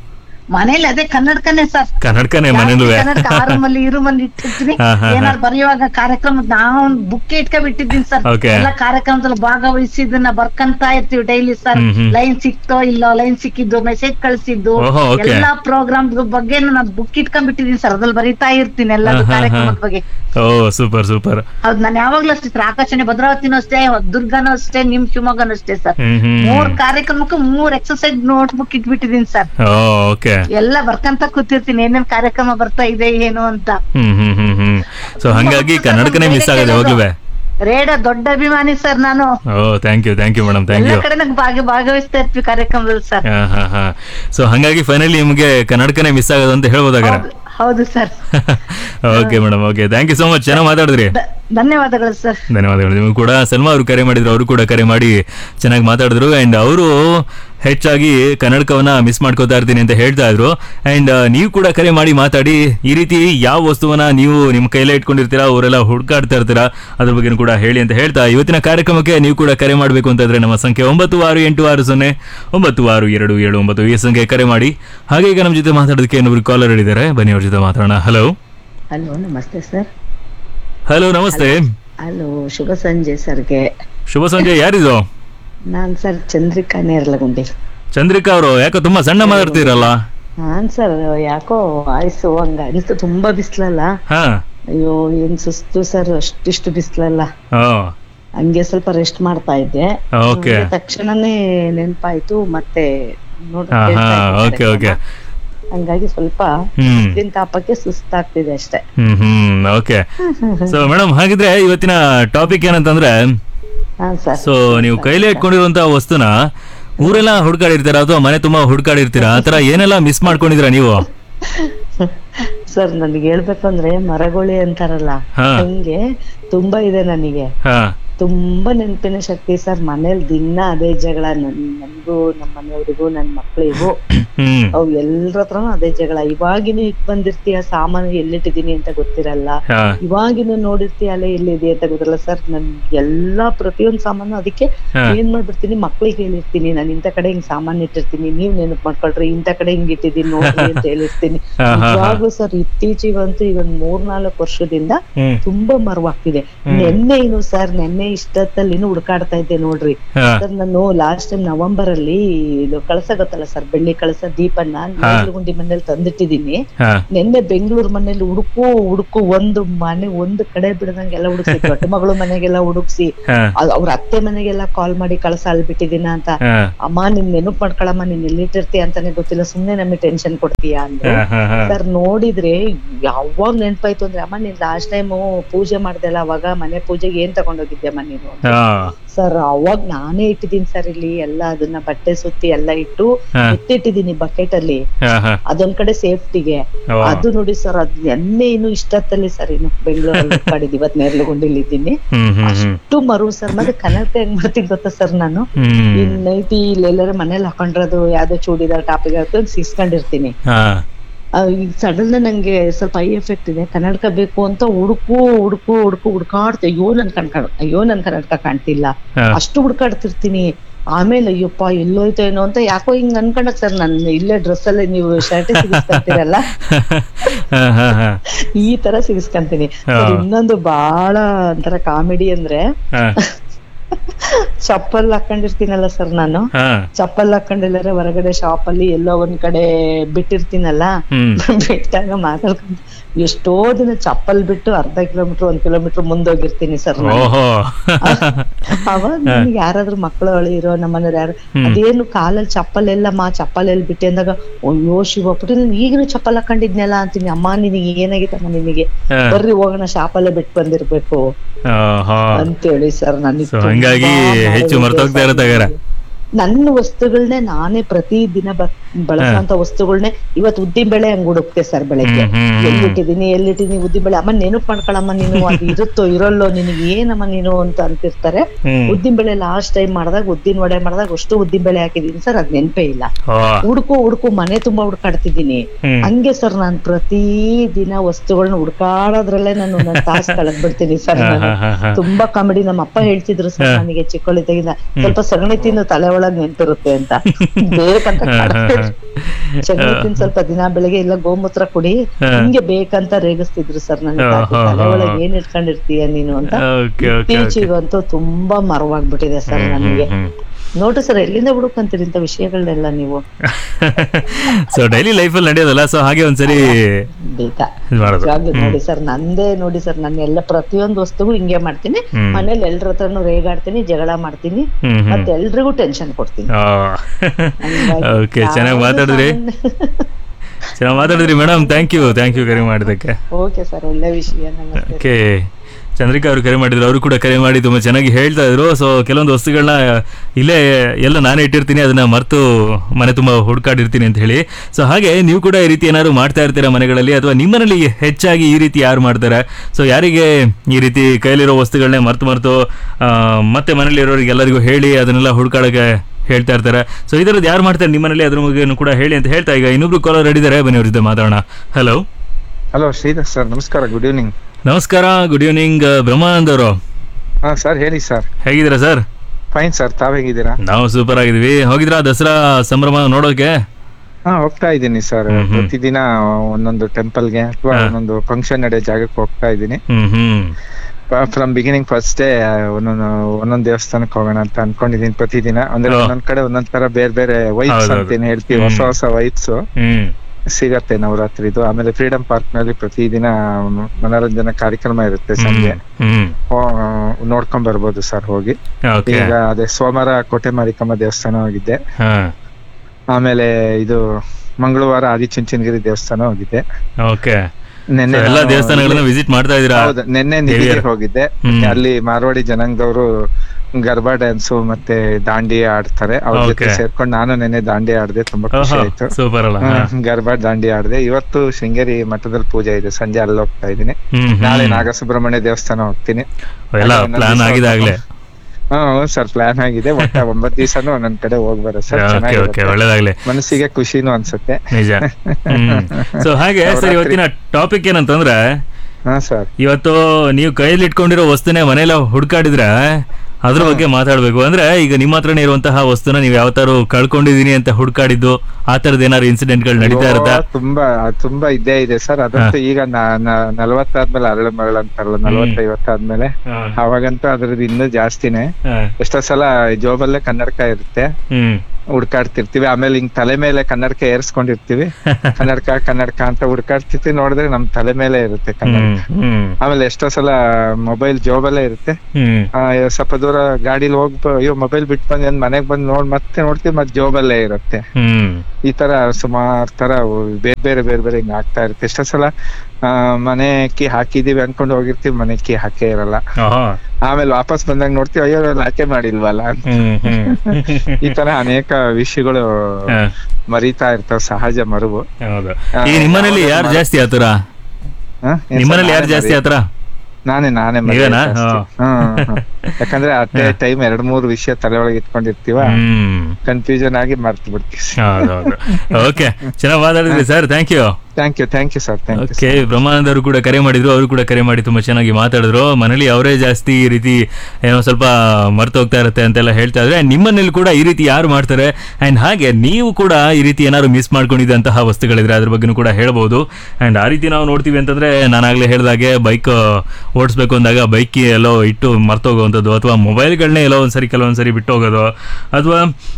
ಮನೇಲಿ ಅದೇ ಕನ್ನಡಕನೇ ಸರ್ ಕನ್ನಡಕನೇ ಮನೇಲೂ ಕನ್ನಡಕ ಆ ರೂಮಲ್ಲಿ ಈ ರೂಮಲ್ಲಿ ಇಟ್ಟಿರ್ತೀನಿ ಹಾ, ಹಾ, ಹಾ. ಏನಾದ್ರು ಬರೆಯುವಾಗ ಕಾರ್ಯಕ್ರಮ ನಾವು ಬುಕ್ ಇಟ್ಕೊಂಡ್ಬಿಟ್ಟಿದ್ದೀನಿ ಸರ್ Okay. ಎಲ್ಲ ಕಾರ್ಯಕ್ರಮದಲ್ಲಿ ಭಾಗವಹಿಸಿದ್ದನ್ನ ಬರ್ಕಂತ ಇರ್ತೀವಿ daily sir hmm, hmm. Line ಸಿಕ್ತೋ ಇಲ್ಲೋ ಲೈನ್ ಸಿಕ್ಕಿದ್ದು ಮೆಸೇಜ್ ಕಳ್ಸಿದ್ದು ಓಹೋ, okay. ಎಲ್ಲಾ ಪ್ರೋಗ್ರಾಮ್ ಬಗ್ಗೆ ನಾನು ಬುಕ್ ಇಟ್ಕೊಂಡ್ಬಿಟ್ಟಿದ್ದೀನಿ ಸರ್ ಅದ್ರಲ್ಲಿ ಬರಿತಾ ಇರ್ತೀನಿ ಎಲ್ಲ ಹಾ, ಹಾ, ಕಾರ್ಯಕ್ರಮದ ಹಾ. ಬಗ್ಗೆ ಓ ಸೂಪರ್ ಸೂಪರ್ ಹೌದು ನಾನು ಯಾವಾಗ್ಲೂ ಅಷ್ಟೇ ಸರ್ ಆಕಾಶವಾಣಿ ಭದ್ರಾವತಿನೂ ಅಷ್ಟೇ ದುರ್ಗಾನೂ ಅಷ್ಟೇ ನಿಮ್ ಶಿವಮೊಗ್ಗನೂ ಅಷ್ಟೇ ಸರ್ ಹ್ಮ್ ಹ್ಮ್ ಮೂರ್ ಕಾರ್ಯಕ್ರಮಕ್ಕೂ ಮೂರ್ ಎಕ್ಸರ್ಸೈಸ್ ನೋಟ್ ಬುಕ್ ಇಟ್ಬಿಟ್ಟಿದ್ದೀನಿ ಸರ್ ಓ ಓಕೆ ಎಲ್ಲ ಬರ್ಕಂತ ಕೂತಿರ್ತೀನಿ ಏನೇನ್ ಕಾರ್ಯಕ್ರಮ ಬರ್ತಾ ಇದೆ ಏನು ಅಂತ ಹ್ಮ್ ಹ್ಮ್ ಹ್ಮ್ ಹ್ಮ್ ಸೊ ಹಂಗಾಗಿ ಕನ್ನಡಕನೇ ಮಿಸ್ ಆಗೋದು ಯಾವಾಗ್ಲೂ ರೇಡಿಯೋ ದೊಡ್ಡ ಅಭಿಮಾನಿ ಸರ್ ನಾನು oh thank you thank you madam thank ಎಲ್ಲ ಯು ಕಡೆ ನಂಗೆ ಭಾಗ ಭಾಗವಹಿಸ್ತಾ ಇರ್ತೀವಿ ಕಾರ್ಯಕ್ರಮದಲ್ಲಿ ಸರ್ ಹಾ ಹಾ ಹಾ ಸೊ ಹಂಗಾಗಿ ಫೈನಲಿ ನಿಮಗೆ ಕನ್ನಡಕನೇ ಮಿಸ್ ಆಗೋದು ಅಂತ ಹೇಳ್ಬೋದಾಗಾರ ಹೌದು sir okay madam okay thank you so much ಚೆನ್ನಾಗಿ ಮಾತಾಡಿದ್ರಿ ಧನ್ಯವಾದಗಳು ಸರ್ ಧನ್ಯವಾದಗಳು ನಿಮಗೂ ಕೂಡ ಸಲ್ಮಾ ಅವರು ಕರೆ ಮಾಡಿದ್ರು ಅವರು ಕೂಡ ಕರೆ ಮಾಡಿ ಚೆನ್ನಾಗಿ ಮಾತಾಡಿದ್ರು ಅಂಡ್ ಅವರು ಹೆಚ್ಚಾಗಿ ಕನ್ನಡಕವನ್ನ ಮಿಸ್ ಮಾಡ್ಕೋತಾ ಇರ್ತೀನಿ ಅಂತ ಹೇಳ್ತಾ ಇದ್ರು ಅಂಡ್ ನೀವು ಕೂಡ ಕರೆ ಮಾಡಿ ಮಾತಾಡಿ ಈ ರೀತಿ ಯಾವ ವಸ್ತುವನ್ನ ನೀವು ನಿಮ್ಮ ಕೈಲೇ ಇಟ್ಕೊಂಡಿರ್ತೀರಾ ಅವರೆಲ್ಲ ಹುಡುಕಾಡ್ತಾ ಇರ್ತೀರಾ ಅದ್ರ ಬಗ್ಗೆ ಕೂಡ ಹೇಳಿ ಅಂತ ಹೇಳ್ತಾ ಇವತ್ತಿನ ಕಾರ್ಯಕ್ರಮಕ್ಕೆ ನೀವು ಕೂಡ ಕರೆ ಮಾಡಬೇಕು ಅಂತಂದ್ರೆ ನಮ್ಮ ಸಂಖ್ಯೆ ಒಂಬತ್ತು ಆರು ಎಂಟು ಆರು ಸೊನ್ನೆ ಒಂಬತ್ತು ಆರು ಎರಡು ಏಳು ಒಂಬತ್ತು ಈ ಸಂಖ್ಯೆ ಕರೆ ಮಾಡಿ ಹಾಗೆ ಈಗ ನಮ್ಮ ಜೊತೆ ಮಾತಾಡೋದಕ್ಕೆ ಇನ್ನೊಬ್ರು ಕಾಲರ್ ಹೇಳಿದ್ದಾರೆ ಬನ್ನಿ ಅವ್ರ ಜೊತೆ ಮಾತಾಡೋಣ ಹಲೋ ಹಲೋ ನಮಸ್ತೆ ಸರ್ ಹಲೋ ನಮಸ್ತೆ ಹಲೋ ಶುಭ ಸಂಜೆ ಸರ್ಗೆ ಶುಭ ಸಂಜೆ ಯಾರಿದು ನಾನ್ ಸರ್ ಚಂದ್ರಿಕಾ ನೇರ್ಲಗುಂಡಿ ಚಂದ್ರಿಕಾ ಅವರು ಯಾಕೋ ತುಂಬಾ ಸಣ್ಣ ಮಾತಾಡ್ತೀರಲ್ಲ ನಾನ್ ಸರ್ ಯಾಕೋ ವಾಯ್ಸು ಹಂಗ ಅನಿಸ್ತು ತುಂಬಾ ಬಿಸ್ಲಲ್ಲ ಹಾ ಅಯ್ಯೋ ಏನ್ ಸುಸ್ತು ಸರ್ ಅಷ್ಟಿಷ್ಟು ಬಿಸ್ಲಲ್ಲ ಓ ಹಂಗೆ ಸ್ವಲ್ಪ ರೆಸ್ಟ್ ಮಾಡ್ತಾ ಇದ್ದೆ Okay. ನಂಗೆ ತಕ್ಷಣನೇ ನೆನ್ಪಾಯ್ತು ಮತ್ತೆ ನೋಡ್ ಹಾ ಕೇಳ್ತಾ ಹಾ ಇದ್ದೆ ಓಕೆ ಓಕೆ ಕಾರ್ಯಕ್ರಮ. ಹಂಗಾಗಿ ಸ್ವಲ್ಪ ಹ್ಮ್. ಬಿಸಿಲಿನ ತಾಪಕ್ಕೆ ಸುಸ್ತಾಗ್ತಿದೆ ಅಷ್ಟೇ hmm hmm okay so madam ಹಾಗಿದ್ರೆ ಇವತ್ತಿನ ಟಾಪಿಕ್ ಏನಂತಂದ್ರೆ ಹಾ ಸರ್ ಸೊ ನೀವು ಕೈಲೇ ಇಟ್ಕೊಂಡಿರುವಂತ ವಸ್ತುನ ಊರೆಲ್ಲ ಹುಡ್ಕಾಡಿರ್ತೀರಾ ಅಥವಾ ಮನೆ ತುಂಬಾ ಹುಡ್ಕಾಡಿರ್ತೀರಾ ಆತರ ಏನೆಲ್ಲ ಮಿಸ್ ಮಾಡ್ಕೊಂಡಿದ್ದೀರಾ ನೀವು ಸರ್ ನನಗೆ ಹೇಳ್ಬೇಕು ಅಂದ್ರೆ ಮರಗೋಳಿ ಅಂತಾರಲ್ಲ ಹಾ. ಹಂಗೆ ತುಂಬಾ ಇದೆ ನನಗೆ ಹಾ ತುಂಬಾ ನೆನಪಿನ ಶಕ್ತಿ ಸರ್ ಮನೇಲಿ ದಿನ ಅದೇ ಜಗಳ ನನ್ ನನ್ಗೂ ನಮ್ಮ ಮನೆಯವ್ರಿಗೂ ನನ್ ಮಕ್ಳಿಗೂ ಹ್ಮ್ ಅವ್ ಎಲ್ರ ಹತ್ರನೂ ಅದೇ ಜಗಳ ಇವಾಗಿನೂ ಇಟ್ ಬಂದಿರ್ತೀಯ ಸಾಮಾನು ಎಲ್ಲಿಟ್ಟಿದೀನಿ ಅಂತ ಗೊತ್ತಿರಲ್ಲ ಹಾ. ಇವಾಗಿನೂ ನೋಡಿರ್ತೀಯಲ್ಲ ಎಲ್ಲಿದೆ ಅಂತ ಗೊತ್ತಿರಲ್ಲ ಸರ್ ನನ್ ಎಲ್ಲಾ ಪ್ರತಿಯೊಂದ್ ಸಾಮಾನು ಅದಕ್ಕೆ ಹಾ. ಏನ್ ಮಾಡ್ಬಿಡ್ತೀನಿ ಮಕ್ಳಿಗೆ ಹೇಳಿರ್ತೀನಿ ನಾನು ಇಂಥ ಕಡೆ ಹಿಂಗ್ ಸಾಮಾನ್ ಇಟ್ಟಿರ್ತೀನಿ ನೀವ್ ನೆನಪು ಮಾಡ್ಕೊಳ್ರಿ ಇಂಥ ಕಡೆ ಹಿಂಗ್ ಇಟ್ಟಿದೀನಿ ನೋಡ್ರಿ ಅಂತ ಹೇಳಿರ್ತೀನಿ ಹಾ, ಹಾ, ಹಾ. ಇವಾಗ್ಲೂ ಸರ್ ಇತ್ತೀಚಿಗಂತೂ ಈಗ ಒಂದ್ ಮೂರ್ನಾಲ್ಕು ವರ್ಷದಿಂದ ಹ್ಮ್. ತುಂಬಾ ಮರವಾಗ್ತಿದೆ ಹ್ಮ್. ನೆನ್ನೆ ಏನು ಸರ್ ನೆನ್ನೆ ಇಷ್ಟೊತ್ತಲ್ಲಿ ಇನ್ನು ಹುಡ್ಕಾಡ್ತಾ ಇದ್ದೆ ನೋಡ್ರಿ ಹಾ. ಸರ್ ನಾನು ಲಾಸ್ಟ್ ಟೈಮ್ ನವೆಂಬರ್ ಅಲ್ಲಿ ಇದು ಕಳಸ ಗೊತ್ತಲ್ಲ ಸರ್ ಬೆಳ್ಳಿ ಕಳಸ ದೀಪನ್ನ ಹಾ. ಗುಂಡಿ ಮನೇಲಿ ತಂದಿಟ್ಟಿದೀನಿ ಹಾ. ನಿನ್ನೆ ಬೆಂಗಳೂರು ಮನೇಲಿ ಹುಡುಕು ಹುಡುಕು ಒಂದು ಮನೆ ಒಂದು ಕಡೆ ಬಿಡದಂಗೆಲ್ಲ ಹುಡುಕ್ಸಿ ದೊಡ್ಡ ಮಗಳು ಮನೆಗೆಲ್ಲ ಹುಡುಕ್ಸಿ ಹಾ. ಅದ್- ಅವ್ರ ಅತ್ತೆ ಮನೆಗೆಲ್ಲ ಕಾಲ್ ಮಾಡಿ ಕಳಸ ಅಲ್ಲಿ ಬಿಟ್ಟಿದ್ದೀನ ಅಂತ ಹಾ. ಅಮ್ಮ ನಿನ್ ನೆನಪು ಮಾಡ್ಕೊಳಮ್ಮ ನೀನ್ ಎಲ್ಲಿಟ್ಟಿರ್ತೀಯ ಅಂತಾನೆ ಗೊತ್ತಿಲ್ಲ ಸುಮ್ನೆ ನಮಗೆ ಟೆನ್ಷನ್ ಕೊಡ್ತೀಯಾ ಅಂದ್ರೆ ಹಾ, ಹಾ, ಹಾ. ಸರ್ ನೋಡಿದ್ರೆ ಯಾವಾಗ ನೆನ್ಪಾಯ್ತು ಅಂದ್ರೆ ಅಮ್ಮ ನೀನ್ ಲಾಸ್ಟ್ ಟೈಮ್ ಪೂಜೆ ಮಾಡ್ದಲ್ಲ ಅವಾಗ ಮನೆ ಪೂಜೆಗೆ ಏನ್ ತಗೊಂಡೋಗಿದ್ಯಮ್ಮ ನೀನು ಅಂತ. ಹಾ. ಸರ್ ಅವಾಗ ನಾನೇ ಇಟ್ಟಿದ್ದೀನಿ ಸರ್ ಇಲ್ಲಿ ಎಲ್ಲ ಅದನ್ನ ಬಟ್ಟೆ ಸುತ್ತಿ ಎಲ್ಲ ಇಟ್ಟು ಹಾ. ಎತ್ತಿಟ್ಟಿದ್ದೀನಿ ಬಕೆಟ್ ಅಲ್ಲಿ ಹಾ, ಹಾ. ಅದೊಂದ್ ಕಡೆ ಸೇಫ್ಟಿಗೆ ಓ. ಅದು ನೋಡಿ ಸರ್ ಅದ್ ಎಣ್ಣೆ ಇನ್ನು ಇಷ್ಟತ್ತಲ್ಲಿ ಸರ್ ಇನ್ನು ಬೆಂಗಳೂರಲ್ಲಿ ಮಾಡಿದ್ ಇವತ್ ನೇರ್ಲಗುಂಡಿಲಿ ಇದ್ದೀನಿ ಹ್ಮ್ ಹ್ಮ್ ಹ್ಮ್ ಅಷ್ಟು ಮರು ಸರ್ ಮತ್ತೆ ಕನ್ನಡಕ ಹೆಂಗ್ ಮಾಡ್ತೀನಿ ಗೊತ್ತಾ ಸರ್ ನಾನು ಹ್ಮ್. ಈ ನೈಟಿ ಇಲ್ಲೆಲ್ಲರ ಮನೇಲಿ ಹಾಕೊಂಡಿರೋದು ಯಾವ್ದೋ ಚೂಡಿದಾರ್ ಟಾಪಿಗೆ ಹಾಕೊಂಡು ಸಿಸ್ಕೊಂಡಿರ್ತೀನಿ ಹಾ. ಆ, ಈಗ ಸಡನ್ ನಂಗೆ ಸ್ವಲ್ಪ ಐ ಎಫೆಕ್ಟ್ ಇದೆ ಕನ್ನಡಕ ಬೇಕು ಅಂತ ಹುಡುಕು ಹುಡುಕು ಹುಡುಕು ಹುಡ್ಕಾಡ್ತೆ ಅಯ್ಯೋ ನನ್ ಕಣ್ಕ ಅಯ್ಯೋ ನನ್ ಕನ್ನಡಕ ಕಾಣ್ತಿಲ್ಲ ಹಾ. ಅಷ್ಟು ಹುಡ್ಕಾಡ್ತಿರ್ತೀನಿ ಆಮೇಲೆ ಅಯ್ಯಪ್ಪ ಎಲ್ಲೋಯ್ತೋ ಏನೋ ಅಂತ ಯಾಕೋ ಹಿಂಗ್ ಅನ್ಕೊಂಡಕ್ ಸರ್ ನನ್ ಇಲ್ಲೇ ಡ್ರೆಸ್ ಅಲ್ಲೇ ನೀವು ಶರ್ಟ್ ಸಿಗಿಸ್ಕೊಂತೀರಲ್ಲ ಹಾ, ಹಾ, ಹಾ. ಈ ತರ ಸಿಗಿಸ್ಕೊಂತೀನಿ ಹಾ. ಸರ್, ಇನ್ನೊಂದು ಬಹಳ ಒಂಥರ ಕಾಮಿಡಿ ಅಂದ್ರೆ ಹಾ. ಚಪ್ಪಲ್ ಹಾಕೊಂಡಿರ್ತೀನಲ್ಲ ಸರ್ ನಾನು ಹಾ. ಚಪ್ಪಲ್ ಹಾಕೊಂಡಿಲ್ಲರೆ ಹೊರಗಡೆ ಶಾಪ್ ಅಲ್ಲಿ ಎಲ್ಲೋ ಒಂದ್ ಕಡೆ ಬಿಟ್ಟಿರ್ತೀನಲ್ಲ ಹ್ಮ್. ಬಿಟ್ಟಾಗ ಮಾತಾಡ್ಕೊಂಡು ಎಷ್ಟೋ ದಿನ ಚಪ್ಪಲ್ ಬಿಟ್ಟು ಅರ್ಧ ಕಿಲೋಮೀಟರ್ ಒಂದ್ ಕಿಲೋಮೀಟರ್ ಮುಂದೋಗಿರ್ತೀನಿ ಸರ್ ನಾನು. ಓಹೋ ಅವಾಗ ನನ್ಗೆ ಯಾರಾದ್ರೂ ಮಕ್ಕಳು ಅಳಿರೋ ನಮ್ಮನೆಯವ್ರು ಯಾರು ಹ್ಮ್. ಅದೇನು ಕಾಲಲ್ಲಿ ಚಪ್ಪಲ್ ಎಲ್ಲಮ್ಮ ಚಪ್ಪಲ್ ಎಲ್ಲಿ ಬಿಟ್ಟೆ ಅಂದಾಗ ಅಯ್ಯೋ ಶಿವಪುಟಿ ನೀನ್ ಈಗಲೂ ಚಪ್ಪಲ್ ಹಾಕೊಂಡಿದ್ನಲ್ಲ ಅಂತೀನಿ ಅಮ್ಮ ನಿನಗೆ ಏನಾಗಿತ್ತಮ್ಮ ನಿನಗೆ ಹಾ. ಬರ್ರಿ ಹೋಗೋಣ ಶಾಪಲ್ಲೇ ಬಿಟ್ಟು ಬಂದಿರ್ಬೇಕು ಓಹೋ. ಅಂತೇಳಿ ಸರ್ ನನಗೆ So, ಹಂಗಾಗಿ ಹೆಚ್ಚು ಮರ್ತೋಗ್ತಾ ಇರತ್ತೆ ಹಾಗಾರೆ. ನನ್ನ ವಸ್ತುಗಳನ್ನೇ ನಾನೇ ಪ್ರತಿ ದಿನ ಬಳಸುವಂತ ವಸ್ತುಗಳನ್ನೇ ಇವತ್ತು ಉದ್ದಿನ ಬೇಳೆ ಹಂಗ್ ಹುಡುಕ್ತೆ ಸರ್ ಬೆಳಗ್ಗೆ ಹ್ಮ್, ಹ್ಮ್, ಹ್ಮ್. ಎಲ್ಲಿಟ್ಟಿದೀನಿ ಎಲ್ಲಿಟ್ಟಿದೀನಿ ಉದ್ದಿನ ಬೇಳೆ ಅಮ್ಮ ನೆನಪು ಮಾಡ್ಕೊಳಮ್ಮ ನೀನು ಅದು ಇರುತ್ತೋ ಇರಲ್ಲೋ ನಿನಗೆ ಏನಮ್ಮ ನೀನು ಅಂತ ಅಂತಿರ್ತಾರೆ ಹ್ಮ್. ಉದ್ದಿನ ಬೇಳೆ ಲಾಸ್ಟ್ ಟೈಮ್ ಮಾಡಿದಾಗ ಉದ್ದಿನ ವಡೆ ಮಾಡಿದಾಗ ಅಷ್ಟು ಉದ್ದಿನ ಬೇಳೆ ಹಾಕಿದೀನಿ ಸರ್ ಅದ್ ನೆನಪೇ ಇಲ್ಲ ಓ. ಹುಡುಕು ಹುಡುಕು ಮನೆ ತುಂಬಾ ಹುಡ್ಕಾಡ್ತಿದ್ದೀನಿ ಹ್ಮ್. ಹಂಗೆ ಸರ್ ನಾನ್ ಪ್ರತಿ ದಿನ ವಸ್ತುಗಳನ್ನ ಹುಡ್ಕಾಡೋದ್ರಲ್ಲೇ ನಾನು ನನ್ನ ತಾಸ್ ಕಳೆದ್ ಬಿಡ್ತೀನಿ ಸರ್ ಹಾ, ನಾನು ಹಾ, ಹಾ, ಹಾ. ತುಂಬಾ ಕಾಮಿಡಿ ನಮ್ಮ ಅಪ್ಪ ಹೇಳ್ತಿದ್ರು ಸರ್ ಹಾ. ನನಗೆ ಚಿಕ್ಕವಳಿದ್ದಾಗಿಂದ ಸ್ವಲ್ಪ ಸಗಣಿ ತಿಂದು ತಲೆ ಒಳಗ್ ನೆನ್ಪಿರುತ್ತೆ ಅಂತ ಬೇಕಂತ ಹಾ, ಹಾ, ಕಾಡ್ತಿದ್ರು. ಹಾ. ಸಗಣಿ ತಿಂದು ಸ್ವಲ್ಪ ದಿನ ಬೆಳಗ್ಗೆ ಇಲ್ಲ ಗೋಮೂತ್ರ ಕುಡಿ ಹಾ. ಹಿಂಗೆ ಬೇಕಂತ ರೇಗಿಸ್ತಿದ್ರು ಸರ್ ನನಗೆ ಹಾ, ಹಾ, ತಲೆ ಹಾ. ಒಳಗ್ ಏನ್ ಇಟ್ಕೊಂಡಿರ್ತೀಯ ನೀನು ಅಂತ ಓಕೆ ಓಕೆ ಓಕೆ ಇತ್ತೀಚಿಗಂತೂ ತುಂಬಾ ಮರವಾಗ್ಬಿಟ್ಟಿದೆ ಸರ್ ಹ್ಮ್, ಹ್ಮ್, ನನಗೆ ಹ್ಮ್. ನೋಡ್ರಿ ಸರ್ ಎಲ್ಲಿಂದ ಹುಡುಕಂತೀರಿ ಇಂಥ ವಿಷಯಗಳನ್ನೆಲ್ಲ ನೀವು ಸೊ ಡೈಲಿ ಲೈಫಲ್ಲಿ ನಡೆಯೋದಲ್ಲ ಸೊ ಹಾಗೆ ಒಂದ್ಸರಿ ಬೇಕಾ ಇದ್ ಮಾಡೋದು ನಿಜವಾಗ್ಲೂ ಹ್ಮ್. ನೋಡಿ ಸರ್ ನಂದೇ ನೋಡಿ ಸರ್ ನಾನು ಎಲ್ಲ ಪ್ರತಿಯೊಂದು ವಸ್ತುಗೂ ಹಿಂಗೆ ಮಾಡ್ತೀನಿ ಹ್ಮ್. ಮನೇಲಿ ಎಲ್ರ ಹತ್ರನು ರೇಗಾಡ್ತೀನಿ ಜಗಳ ಮಾಡ್ತೀನಿ ಹ್ಮ್, ಹ್ಮ್. ಮತ್ತೆ ಎಲ್ರಿಗೂ ಟೆನ್ಷನ್ ಕೊಡ್ತೀನಿ ಓಕೆ ಚೆನ್ನಾಗಿ ಮಾತಾಡಿದ್ರಿ ಚೆನ್ನಾಗಿ ಮಾತಾಡಿದ್ರಿ madam thank you thank you ಕರೆ ಮಾಡಿದ್ದಕ್ಕೆ ಓಕೆ ಸರ್ ಒಳ್ಳೆ ವಿಷಯ ನಮಸ್ತೆ ಓಕೆ ಚಂದ್ರಿಕಾ ಅವರು ಕರೆ ಮಾಡಿದ್ರು ಅವರು ಕೂಡ ಕರೆ ಮಾಡಿ ತುಂಬ ಚೆನ್ನಾಗಿ ಹೇಳ್ತಾ ಇದ್ರು ಸೊ ಕೆಲವೊಂದು ವಸ್ತುಗಳನ್ನ ಇಲ್ಲೇ ಎಲ್ಲ ನಾನೇ ಇಟ್ಟಿರ್ತೀನಿ ಅದನ್ನ ಮರೆತು ಮನೆ ತುಂಬ ಹುಡ್ಕಾಡಿರ್ತೀನಿ ಅಂತ ಹೇಳಿ ಸೊ ಹಾಗೆ ನೀವು ಕೂಡ ಈ ರೀತಿ ಏನಾದ್ರು ಮಾಡ್ತಾ ಇರ್ತೀರಾ ಮನೆಗಳಲ್ಲಿ ಅಥವಾ ನಿಮ್ಮನೇಲಿ ಹೆಚ್ಚಾಗಿ ಈ ರೀತಿ ಯಾರು ಮಾಡ್ತಾರೆ ಸೊ ಯಾರಿಗೆ ಈ ರೀತಿ ಕೈಲಿರೋ ವಸ್ತುಗಳನ್ನೇ ಮರ್ತು ಮರೆತು ಆ, ಮತ್ತೆ ಮನೇಲಿರೋರಿಗೆ ಎಲ್ಲರಿಗೂ ಹೇಳಿ ಅದನ್ನೆಲ್ಲ ಹುಡ್ಕಾಡಕ್ಕೆ ಹೇಳ್ತಾ ಇರ್ತಾರೆ ಸೊ ಈ ಥರದ್ದು ಯಾರು ಮಾಡ್ತಾರೆ ನಿಮ್ಮನೇಲಿ ಅದ್ರ ಬಗ್ಗೆ ಕೂಡ ಹೇಳಿ ಅಂತ ಹೇಳ್ತಾ ಈಗ ಇನ್ನೊಬ್ರು ಕಾಲರ್ ಇದ್ದಾರೆ ಬನ್ನಿ ಅವ್ರ ಜೊತೆ ಮಾತಾಡೋಣ ಹಲೋ ಹಲೋ ಶ್ರೀಧರ್ ಸರ್ ನಮಸ್ಕಾರ ಗುಡ್ ಈವ್ನಿಂಗ್ ನಮಸ್ಕಾರ ಗುಡ್ ಈವ್ನಿಂಗ್ ಬ್ರಹ್ಮಾನಂದ್ ಅವರು ಹಾ ಸರ್ ಹೇಳಿ ಸರ್ ಹೇಗಿದ್ದೀರಾ ಸರ್ ಫೈನ್ ಸರ್ ತಾವ್ ಹೇಗಿದ್ದೀರಾ ನಾವು ಸೂಪರ್ ಆಗಿದ್ವಿ ಹೋಗಿದ್ರಾ ದಸರಾ ಸಂಭ್ರಮ ನೋಡೋಕೆ ಹಾ ಹೋಗ್ತಾ ಇದ್ದೀನಿ ಸರ್ ಪ್ರತಿದಿನ ಒಂದೊಂದು ಟೆಂಪಲ್ಗೆ ಅಥವಾ ಒಂದೊಂದು ಫಂಕ್ಷನ್ ನಡೆಯೋ ಜಾಗಕ್ಕೆ ಹೋಗ್ತಾ ಇದ್ದೀನಿ hmm hmm from beginning first day ಒಂದೊಂದು ಒಂದೊಂದ್ ದೇವಸ್ಥಾನಕ್ಕೆ ಹೋಗೋಣ ಅಂತ ಅನ್ಕೊಂಡಿದೀನಿ ಪ್ರತಿದಿನ ಅಂದ್ರೆ ಹಾ. ಒಂದೊಂದ್ ಕಡೆ ಒಂದೊಂದ್ ತರ ಬೇರೆ ಬೇರೆ ವೈಬ್ಸ್ ಹೌದೌದು. ಅಂತ ಏನ್ ಹೇಳ್ತೀವಿ ಹೊಸ ಹ್ಮ್. ಹೊಸ ವೈಬ್ಸ್ ಹ್ಮ್ ಸಿಗತ್ತೆ ನವರಾತ್ರಿದು ಆಮೇಲೆ ಫ್ರೀಡಂ ಪಾರ್ಕ್ ನಲ್ಲಿ ಪ್ರತಿದಿನ ಮನೋರಂಜನಾ ಕಾರ್ಯಕ್ರಮ ಇರುತ್ತೆ ಸಂಜೆ ಹ್ಮ್ ಹೋ- ನೋಡ್ಕೊಂಡ್ ಬರ್ಬೋದು ಸರ್ ಹೋಗಿ Okay. ಈಗ ಅದೇ ಸೋಮವಾರ ಕೋಟೆ ಮಾರಿಕಮ್ಮ ದೇವಸ್ಥಾನ ಹೋಗಿದ್ದೆ ಹಾ ಆಮೇಲೆ ಇದು ಮಂಗಳವಾರ ಆದಿಚುಂಚನಗಿರಿ ದೇವಸ್ಥಾನ ಹೋಗಿದ್ದೆ ಓಕೆ ನೆನ್ನೆ ಎಲ್ಲಾ ನಾನು ದೇವಸ್ಥಾನಗಳನ್ನ ಇಲ್ಲಿ- ವಿಸಿಟ್ ಮಾಡ್ತಾ ಇದೀರಾ ಹೌದು ನೆನ್ನೆ ದೇವಿಯರ? ನಿಧಿಗೆ ಹೋಗಿದ್ದೆ ಹ್ಮ್. ಅಲ್ಲಿ ಮಾರ್ವಾಡಿ ಜನಾಂಗದವರು ಗರ್ಭಾ ಡ್ಯಾನ್ಸು ಮತ್ತೆ ದಾಂಡಿಯಾ ಆಡ್ತಾರೆ ಅವ್ರ ಜೊತೆ Okay. ಸೇರ್ಕೊಂಡು ನಾನು ನೆನ್ನೆ ದಾಂಡಿಯಾ ಆಡ್ದೆ ತುಂಬಾ ಖುಷಿ ಓಹೋ, ಆಯ್ತು super ಅಲ್ಲ, ಹಾ. ಹ್ಮ್, ಗರ್ಭಾ ದಾಂಡಿಯಾ ಆಡ್ದೆ ಇವತ್ತು ಶೃಂಗೇರಿ ಮಠದಲ್ಲಿ ಪೂಜೆ ಇದೆ ಸಂಜೆ ಅಲ್ಲಿ ಹೋಗ್ತಾ ಇದ್ದೀನಿ ಹ್ಮ್, ಹ್ಮ್. ನಾಳೆ ನಾಗಸುಬ್ರಹ್ಮಣ್ಯ ದೇವಸ್ಥಾನ ಹೋಗ್ತೀನಿ ಎಲ್ಲ ಹಾಗೆ ಒಂದೊಂದ್ ಪ್ಲಾನ್ ದಿವ್ಸ ಆಗಿದೆ ಆಗ್ಲೇ ಹ್ಮ್ ಸರ್ ಪ್ಲಾನ್ ಆಗಿದೆ ಒಟ್ಟ ಒಂಬತ್ ದಿವಸನು ಒಂದೊಂದ್ ಕಡೆ ಹೋಗ್ ಬರೋ ಸರ್ ಓಕೆ ಓಕೆ ಚೆನ್ನಾಗಿರುತ್ತೆ ಒಳ್ಳೇದಾಗ್ಲಿ ಮನಸ್ಸಿಗೆ ಖುಷಿನೂ ಅನ್ಸುತ್ತೆ ನಿಜ ಸೊ ಹಾಗೆ ಸರ್ ಇವತ್ತಿನ ಟಾಪಿಕ್ ಏನಂತಂದ್ರೆ ಹಾ ಸರ್ ಇವತ್ತು ನೀವು ಕೈಯಲ್ಲಿ ಇಟ್ಕೊಂಡಿರೋ ವಸ್ತುನೇ ಮನೆಯಲ್ಲ ಹುಡ್ಕಾಡಿದ್ರೆ ಅದ್ರ ಬಗ್ಗೆ ಮಾತಾಡ್ಬೇಕು ಅಂದ್ರೆ ಈಗ ನಿಮ್ಮ ಹತ್ರನೇ ಇರುವಂತಹ ವಸ್ತುನ ನೀವು ಯಾವ ತರ ಕಳ್ಕೊಂಡಿದೀನಿ ಅಂತ ಹುಡ್ಕಾಡಿದ್ದು ಆ ತರದ ಏನಾದ್ರು ಇನ್ಸಿಡೆಂಟ್ಗಳು ನಡೀತಾ ಇರುತ್ತಾ ಅಯ್ಯೋ, ತುಂಬಾ ತುಂಬಾ ಇದ್ದೇ ಇದೆ ಸರ್ ಅದಂತೂ ಈಗ ನಾ- ನಾ- ನಲವತ್ತಾದ್ಮೇಲೆ ಅರಳು ಮಗಳು ಅಂತಾರಲ್ಲ ನಲವತ್ತೈವತ್ತಾದ್ಮೇಲೆ ಅವಾಗಂತೂ ಅದ್ರದ್ದು ಇನ್ನೂ ಜಾಸ್ತಿನೇ ಎಷ್ಟೋ ಸಲ ಜೋಬಲ್ಲೇ ಕನ್ನಡಕ ಇರುತ್ತೆ ಹ್ಮ್ ಹುಡ್ಕಾಡ್ತಿರ್ತೀವಿ ಆಮೇಲೆ ಹಿಂಗ್ ತಲೆ ಮೇಲೆ ಕನ್ನಡಕ ಏರ್ಸ್ಕೊಂಡಿರ್ತೀವಿ ಕನ್ನಡಕ ಕನ್ನಡಕ ಅಂತ ಹುಡ್ಕಾಡ್ತಿರ್ತೀವಿ ನೋಡಿದ್ರೆ ನಮ್ ತಲೆ ಮೇಲೆ ಇರುತ್ತೆ ಕನ್ನಡಕ ಹ್ಮ್ ಆಮೇಲೆ ಎಷ್ಟೋ ಸಲ ಮೊಬೈಲ್ ಜೋಬಲ್ಲೇ ಇರುತ್ತೆ ಹ್ಮ್ ಆ, ಸ್ವಲ್ಪ ದೂರ ಗಾಡಿಲಿ ಹೋಗ್ ಬ- ಅಯ್ಯೋ ಮೊಬೈಲ್ ಬಿಟ್ಟು ಬಂದ್ ಏನ್ ಮನೆಗ್ ಬಂದ್ ನೋಡ್ ಮತ್ತೆ ನೋಡ್ತೀವಿ ಮತ್ ಜೋಬಲ್ಲೇ ಇರುತ್ತೆ ಹ್ಮ್ ಈ ತರ ಸುಮಾರ್ ತರ ಬೇರೆ ಬೇರೆ ಬೇರೆ ಬೇರೆ ಹಿಂಗ್ ಆಗ್ತಾ ಇರುತ್ತೆ ಎಷ್ಟೋ ಸಲ ಆ, ಮನೆ ಕೀ ಹಾಕಿದೀವಿ ಅನ್ಕೊಂಡು ಹೋಗಿರ್ತೀವಿ ಮನೆ ಕೀ ಹಾಕೇ ಇರಲ್ಲ ಆಹಾ. ಆಮೇಲೆ ವಾಪಸ್ ಬಂದಾಗ ನೋಡ್ತೀವಿ ಅಯ್ಯೋ ಲಾಕೆ ಮಾಡಿಲ್ವಲ್ಲ ಅಂತ. ಹ್ಮ್ ಹ್ಮ್ ಈ ತರ ಅನೇಕ ವಿಷಯಗಳು ಹಾ. ಮರೀತಾ ಇರ್ತಾವ ಸಹಜ ಮರುವು ಹೌದು ಆ, ಈಗ ನಿಮ್ಮನೇಲಿ ಯಾವ್ದೋ ಯಾರು ಮರ- ಜಾಸ್ತಿ ಆತರ ಹಾ? ಏನ್ ನಿಮ್ಮನೇಲಿ ಸರ್, ಯಾರು ನಾನೇ ಜಾಸ್ತಿ ಮರಿ- ಆತರ ನಾನೇ ನಾನೇ ಮರಿ ನೀವೇನಾ? ಜಾಸ್ತಿ. ಹ್ಮ್, ಹ್ಮ್. ಯಾಕಂದ್ರೆ ಅದೇ ಟೈಮ್ ಎರಡ್ ಮೂರ್ ವಿಷಯ ತಲೆ ಒಳಗೆ ಇಟ್ಕೊಂಡಿರ್ತೀವ ಹ್ಮ್ ಕನ್ಫ್ಯೂಷನ್ ಆಗಿ ಮರ್ತು ಬಿಡ್ತೀವಿ ಹೌದೌದು ಓಕೆ ಚೆನ್ನಾಗಿ ಮಾತಾಡಿದ್ರಿ sir thank you thank you thank you sir thank you okay Brahmanand ಅವರು ಕೂಡ ಕರೆ ಮಾಡಿದ್ರು ಅವರು ಕೂಡ ಕರೆ ಮಾಡಿ ತುಂಬಾ ಚೆನ್ನಾಗಿ ಮಾತಾಡಿದ್ರು ಮನೇಲಿ ಅವರೇ ಜಾಸ್ತಿ ಈ ರೀತಿ ಏನೋ ಸ್ವಲ್ಪ ಮರ್ತು ಹೋಗ್ತಾ ಇರುತ್ತೆ ಅಂತೆಲ್ಲ ಹೇಳ್ತಾ ಇದ್ರೆ And ನಿಮ್ಮನೇಲಿ ಕೂಡ ಈ ರೀತಿ ಯಾರು ಮಾಡ್ತಾರೆ ಅಂಡ್ ಹಾಗೆ ನೀವು ಕೂಡ ಈ ರೀತಿ ಏನಾದ್ರು ಮಿಸ್ ಮಾಡ್ಕೊಂಡಿದ್ದಂತಹ ವಸ್ತುಗಳಿದ್ರೆ ಅದ್ರ ಬಗ್ಗೆನೂ ಕೂಡ ಹೇಳ್ಬೋದು ಅಂಡ್ ಆ ರೀತಿ ನಾವು ನೋಡ್ತೀವಿ ಅಂತಂದ್ರೆ ನಾನಾಗ್ಲೇ ಹೇಳ್ದಾಗೆ ಬೈಕ್ ಓಡಿಸ್ಬೇಕು ಅಂದಾಗ ಬೈಕ್ ಎಲ್ಲೋ ಇಟ್ಟು ಮರ್ತೋಗುವಂಥದ್ದು ಅಥವಾ ಮೊಬೈಲ್ಗಳನ್ನೇ ಎಲ್ಲೋ ಒಂದ್ಸರಿ ಕೆಲವೊಂದ್ಸರಿ ಬಿಟ್ಟು ಹೋಗೋದು ಅಥವಾ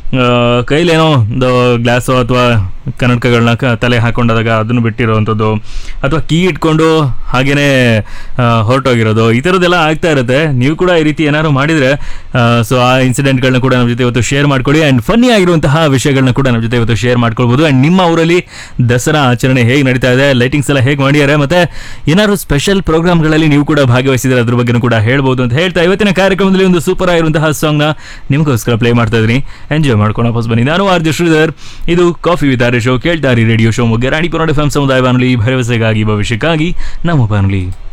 ಕೈಲೇನೋ ಒಂದು ಗ್ಲಾಸು ಅಥವಾ ಕನ್ನಡಕಗಳನ್ನ ಕ- ತಲೆ ಹಾಕೊಂಡಾಗ ಅದನ್ನು ಬಿಟ್ಟಿರೋವಂಥದ್ದು ಅಥವಾ ಕೀ ಇಟ್ಕೊಂಡು ಹಾಗೇನೆ ಆ, ಹೊರಟೋಗಿರೋದು ಈ ಥರದ್ದೆಲ್ಲ ಆಗ್ತಾ ಇರುತ್ತೆ ನೀವು ಕೂಡ ಈ ರೀತಿ ಏನಾದ್ರು ಮಾಡಿದ್ರೆ ಸೊ ಆ ಇನ್ಸಿಡೆಂಟ್ಗಳನ್ನ ಕೂಡ ನಮ್ಮ ಜೊತೆ ಇವತ್ತು ಶೇರ್ ಮಾಡ್ಕೊಳ್ಳಿ ಆ್ಯಂಡ್ ಫನ್ನಿ ಆಗಿರುವಂತಹ ವಿಷಯಗಳನ್ನ ಕೂಡ ನಮ್ಮ ಜೊತೆ ಇವತ್ತು ಶೇರ್ ಮಾಡ್ಕೊಳ್ಬೋದು ಆ್ಯಂಡ್ ನಿಮ್ಮ ಊರಲ್ಲಿ ದಸರಾ ಆಚರಣೆ ಹೇಗೆ ನಡೀತಾ ಇದೆ ಲೈಟಿಂಗ್ಸ್ ಎಲ್ಲ ಹೇಗೆ ಮಾಡಿದ್ದಾರೆ ಮತ್ತೆ ಏನಾದ್ರು ಸ್ಪೆಷಲ್ ಪ್ರೋಗ್ರಾಮ್ಗಳಲ್ಲಿ ನೀವು ಕೂಡ ಭಾಗವಹಿಸಿದ್ರೆ ಅದ್ರ ಬಗ್ಗೆನೂ ಕೂಡ ಹೇಳ್ಬೋದು ಅಂತ ಹೇಳ್ತಾ ಇವತ್ತಿನ ಕಾರ್ಯಕ್ರಮದಲ್ಲಿ ಒಂದು ಸೂಪರ್ ಆಗಿರುವಂತಹ ಸಾಂಗ್ನ ನಿಮಗೋಸ್ಕರ ಪ್ಲೇ ಮಾಡ್ತಾ ಇದ್ದೀನಿ ಎಂಜಾಯ್ ಮಾಡ್ಕೊಂಡು ವಾಪಸ್ ಬನ್ನಿ ನಾನು ಆರ್ ಜೆ ಶ್ರೀಧರ್ ಇದು ಕಾಫಿ ವಿತ್ ಆರ್ ಶೋ ಕೇಳ್ತಾರಿ radio Shivamogga Ranipura F M ಸಮುದಾಯ ಬಾನುಲಿ ಭರವಸೆಗಾಗಿ ಭವಿಷ್ಯಕ್ಕಾಗಿ ನಮ್ಮ ಬಾನುಲಿ